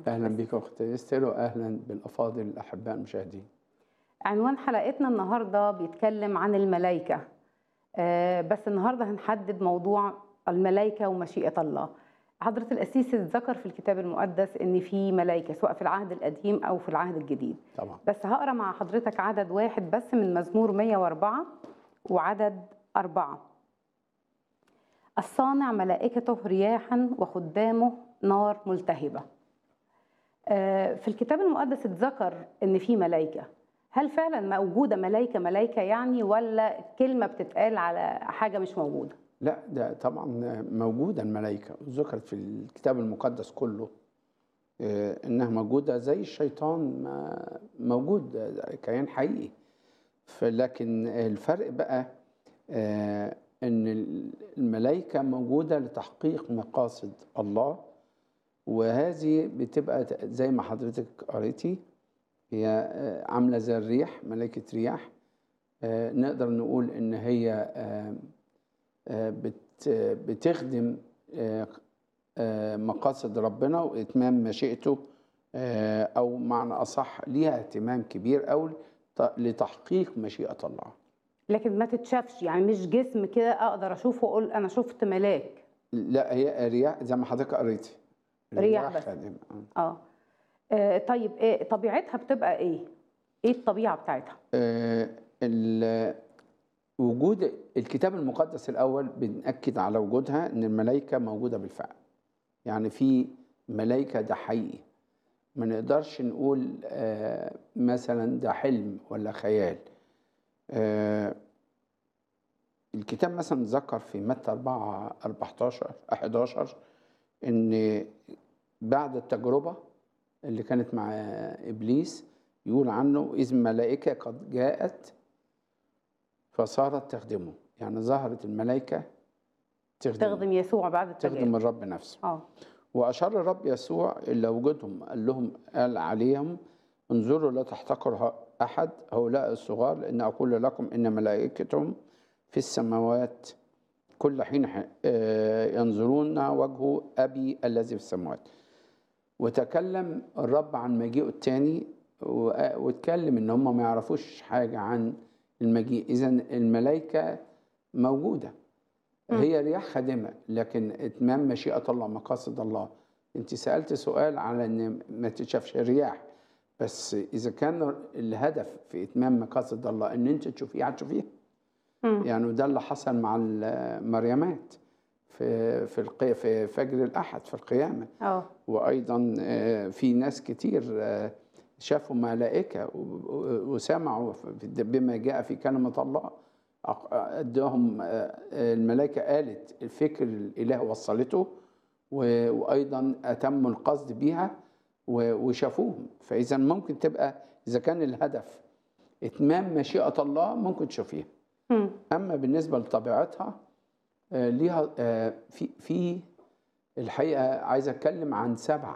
اهلا بك اخت استر واهلا بالافاضل الاحباء المشاهدين عنوان حلقتنا النهارده بيتكلم عن الملائكة آه، بس النهارده هنحدد موضوع الملائكة ومشيئة الله حضرة القسيس ذكر في الكتاب المقدس ان في ملائكة سواء في العهد القديم او في العهد الجديد طبعا بس هقرا مع حضرتك عدد واحد بس من مزمور 104 وعدد أربعة الصانع ملائكته رياحا وخدامه نار ملتهبة آه، في الكتاب المقدس اتذكر ان في ملائكة هل فعلا موجودة ملائكة ملائكة يعني ولا كلمة بتتقال على حاجة مش موجودة لا ده طبعا موجوده الملائكه ذكرت في الكتاب المقدس كله آه، انها موجوده زي الشيطان ما- موجود ده كيان حقيقي فلكن الفرق بقى آه، ان الملائكه موجوده لتحقيق مقاصد الله وهذه بتبقى زي ما حضرتك قريتي هي آه، عامله زي الريح ملائكه رياح آه، نقدر نقول ان هي آه، آه، بت- بتخدم آه، آه، مقاصد ربنا واتمام مشيئته آه، او معنى اصح ليها اهتمام كبير قوي لتحقيق مشيئه الله لكن ما تتشافش يعني مش جسم كده اقدر اشوفه واقول انا شفت ملاك لا هي رياح زي ما حضرتك قريتي رياح بس. خادمة. آه. اه آه، طيب إيه طبيعتها بتبقى ايه ايه الطبيعة بتاعتها آه، ال- وجود الكتاب المقدس الأول بنأكد على وجودها إن الملائكة موجودة بالفعل يعني في ملائكة ده حقيقي ما نقدرش نقول آه، مثلا ده حلم ولا خيال آه، الكتاب مثلا ذكر في متى 4 14 11 ان بعد التجربه اللي كانت مع ابليس يقول عنه اذ ملائكه قد جاءت فصارت تخدمه يعني ظهرت الملائكه تخدم تخدم يسوع بعد تخدم التجارب الرب نفسه اه وأشار الرب يسوع إلى وجودهم قال لهم قال عليهم انظروا لا تحتقر أحد هؤلاء الصغار لأن أقول لكم إن ملائكتهم في السماوات كل حين ح- آه، ينظرون وجه أبي الذي في السماوات وتكلم الرب عن مجيئه الثاني واتكلم إن هم ما يعرفوش حاجة عن المجيء إذا الملائكة موجودة مم. هي رياح خادمة لكن إتمام مشيئة الله مقاصد الله أنت سألت سؤال على أن ما تشافش الرياح بس إذا كان الهدف في إتمام مقاصد الله أن أنت تشوفيه هتشوفيه مم. يعني وده اللي حصل مع المريمات في في القي في فجر الأحد في القيامة اه وايضا آه، في ناس كتير آه، شافوا ملائكه و- و- وسمعوا في- بما جاء في كلمه الله أق- ادهم آه، الملائكه قالت الفكر الاله وصلته و- وايضا اتموا القصد بيها و- وشافوهم فاذا ممكن تبقى اذا كان الهدف اتمام مشيئه الله ممكن تشوفيها مم. اما بالنسبه لطبيعتها آه، ليها آه، في في الحقيقه عايز اتكلم عن سبع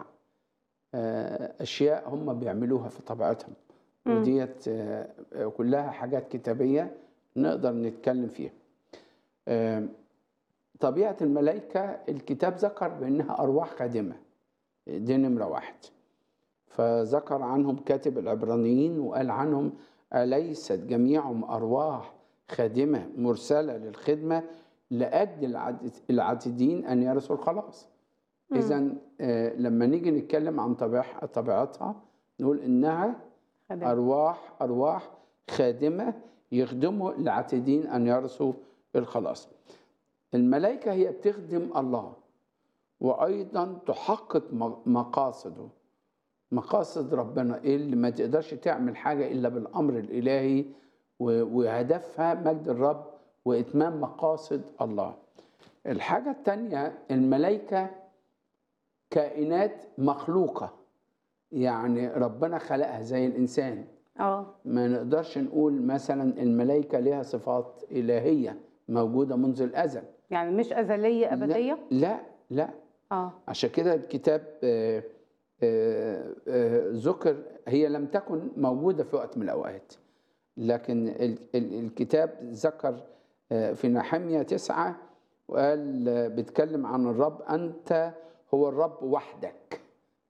آه، اشياء هم بيعملوها في طبيعتهم مم. وديت آه، آه، كلها حاجات كتابيه نقدر نتكلم فيها آه، طبيعه الملائكه الكتاب ذكر بانها ارواح خادمه دي نمره واحد فذكر عنهم كاتب العبرانيين وقال عنهم أليست جميعهم أرواح خادمة مرسلة للخدمة لأجل العد- العاتدين أن يرثوا الخلاص مم. إذا لما نيجي نتكلم عن طبيع- طبيعتها نقول إنها خدم. أرواح أرواح خادمة يخدموا العاتدين أن يرثوا الخلاص الملائكة هي بتخدم الله وأيضا تحقق م- مقاصده مقاصد ربنا إيه اللي ما تقدرش تعمل حاجة إلا بالأمر الإلهي و- وهدفها مجد الرب وإتمام مقاصد الله الحاجة التانية الملائكة كائنات مخلوقة يعني ربنا خلقها زي الإنسان اه ما نقدرش نقول مثلا الملائكة لها صفات إلهية موجودة منذ الأزل يعني مش أزلية أبدية لا لا اه عشان كده الكتاب آه، آه، آه، ذكر هي لم تكن موجودة في وقت من الأوقات لكن ال- ال- الكتاب ذكر آه، في نحمية تسعة وقال آه، بيتكلم عن الرب أنت هو الرب وحدك